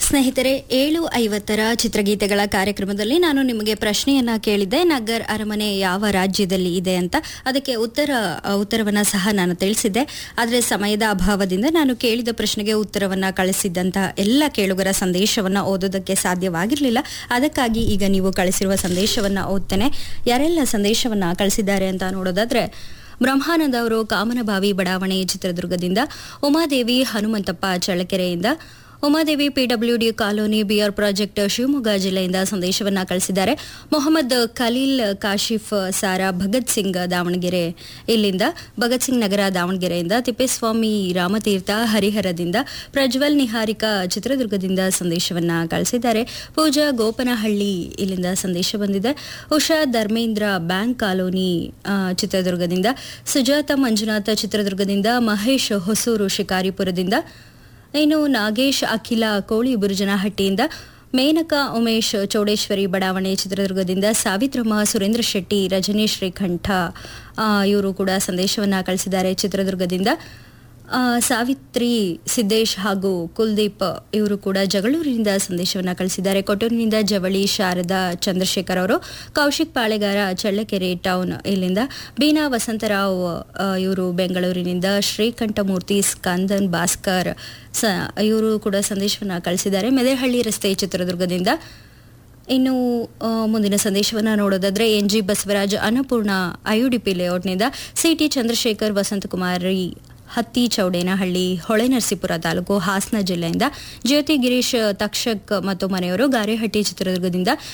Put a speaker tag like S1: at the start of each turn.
S1: ಸ್ನೇಹಿತರೆ ಏಳು ಐವತ್ತರ ಚಿತ್ರಗೀತೆಗಳ ಕಾರ್ಯಕ್ರಮದಲ್ಲಿ ನಾನು ನಿಮಗೆ ಪ್ರಶ್ನೆಯನ್ನ ಕೇಳಿದ್ದೆ ನಗರ್ ಅರಮನೆ ಯಾವ ರಾಜ್ಯದಲ್ಲಿ ಇದೆ ಅಂತ ಅದಕ್ಕೆ ಉತ್ತರ ಉತ್ತರವನ್ನ ಸಹ ನಾನು ತಿಳಿಸಿದ್ದೆ ಆದರೆ ಸಮಯದ ಅಭಾವದಿಂದ ನಾನು ಕೇಳಿದ ಪ್ರಶ್ನೆಗೆ ಉತ್ತರವನ್ನ ಕಳಿಸಿದ್ದಂತ ಎಲ್ಲ ಕೇಳುಗರ ಸಂದೇಶವನ್ನ ಓದೋದಕ್ಕೆ ಸಾಧ್ಯವಾಗಿರಲಿಲ್ಲ ಅದಕ್ಕಾಗಿ ಈಗ ನೀವು ಕಳಿಸಿರುವ ಸಂದೇಶವನ್ನ ಓದ್ತೇನೆ ಯಾರೆಲ್ಲ ಸಂದೇಶವನ್ನ ಕಳಿಸಿದ್ದಾರೆ ಅಂತ ನೋಡೋದಾದ್ರೆ ಬ್ರಹ್ಮಾನಂದ ಅವರು ಕಾಮನಬಾವಿ ಬಡಾವಣೆ ಚಿತ್ರದುರ್ಗದಿಂದ ಉಮಾದೇವಿ ಹನುಮಂತಪ್ಪ ಚಳ್ಳಕೆರೆಯಿಂದ Umadevi PWD colony BR project Shivamogga ಜಿಲ್ಲೆಯಿಂದ ಸಂದೇಶವನ್ನ ಕಳಿಸಿದ್ದಾರೆ ಮೊಹಮ್ಮದ್ ಖಲೀಲ್ ಕಾಶಿಫ್ ಸಾರಾ ಭಗತ್ ಸಿಂಗ್ ದಾವಣಗೆರೆ ಇಲ್ಲಿಂದ ಭಗತ್ ಸಿಂಗ್ ನಗರ ದಾವಣಗೆರೆಯಿಂದ ತಿಪ್ಪೇಸ್ವಾಮಿ ರಾಮತೀರ್ಥ ಹರಿಹರದಿಂದ ಪ್ರಜ್ವಲ್ ನಿಹಾರಿಕಾ ಚಿತ್ರದುರ್ಗದಿಂದ ಸಂದೇಶವನ್ನ ಕಳಿಸಿದ್ದಾರೆ ಪೂಜಾ ಗೋಪನಹಳ್ಳಿ ಇಲ್ಲಿಂದ ಸಂದೇಶ ಬಂದಿದೆ ಉಷಾ ಧರ್ಮೇಂದ್ರ ಬ್ಯಾಂಕ್ ಕಾಲೋನಿ ಆ, ಚಿತ್ರದುರ್ಗದಿಂದ ಸುಜಾತ ಮಂಜುನಾಥ ಚಿತ್ರದುರ್ಗದಿಂದ ಮಹೇಶ್ ಹೊಸೂರು ಶಿಕಾರಿಪುರದಿಂದ ಇನ್ನು ನಾಗೇಶ್ ಅಖಿಲ ಕೋಳಿ ಬುರುಜನಹಟ್ಟಿಯಿಂದ ಮೇನಕಾ ಉಮೇಶ್ ಚೌಡೇಶ್ವರಿ ಬಡಾವಣೆ ಚಿತ್ರದುರ್ಗದಿಂದ ಸಾವಿತ್ರಮ್ಮ ಸುರೇಂದ್ರ ಶೆಟ್ಟಿ ರಜನೀಶ್ ಶ್ರೀಕಂಠ ಇವರು ಕೂಡ ಸಂದೇಶವನ್ನ ಕಳಿಸಿದ್ದಾರೆ ಚಿತ್ರದುರ್ಗದಿಂದ ಆ, ಸಾವಿತ್ರಿ ಸಿದ್ದೇಶ್ ಹಾಗೂ ಕುಲ್ದೀಪ್ ಇವರು ಕೂಡ ಜಗಳೂರಿನಿಂದ ಸಂದೇಶವನ್ನ ಕಳಿಸಿದ್ದಾರೆ ಕೊಟ್ಟೂರಿನಿಂದ ಜವಳಿ ಶಾರದಾ ಚಂದ್ರಶೇಖರ್ ಅವರು ಕೌಶಿಕ್ ಪಾಳೆಗಾರ ಚಳ್ಳಕೆರೆ ಟೌನ್ ಇಲ್ಲಿಂದ ಬೀನಾ ವಸಂತರಾವ್ ಆ, ಇವರು ಬೆಂಗಳೂರಿನಿಂದ ಶ್ರೀಕಂಠಮೂರ್ತಿ ಸ್ಕಂದನ್ ಭಾಸ್ಕರ್ ಸ ಇವರು ಕೂಡ ಸಂದೇಶವನ್ನ ಕಳಿಸಿದ್ದಾರೆ ಮೆದೆಹಳ್ಳಿ ರಸ್ತೆ ಚಿತ್ರದುರ್ಗದಿಂದ ಇನ್ನು ಆ, ಮುಂದಿನ ಸಂದೇಶವನ್ನ ನೋಡೋದಾದ್ರೆ N G Basavaraj Annapurna IUDP ಲೇಔಟ್ನಿಂದ ಸಿಟಿ ಚಂದ್ರಶೇಖರ್ ವಸಂತಕುಮಾರಿ ಹತ್ತಿ ಚೌಡೇನಹಳ್ಳಿ ಹೊಳೆನರಸೀಪುರ ತಾಲೂಕು ಹಾಸನ ಜಿಲ್ಲೆಯಿಂದ ಜ್ಯೋತಿ ಗಿರೀಶ್ ತಕ್ಷಕ್ ಮತ್ತು ಮನೆಯವರು ಗಾರೆಹಟ್ಟಿ ಚಿತ್ರದುರ್ಗದಿಂದ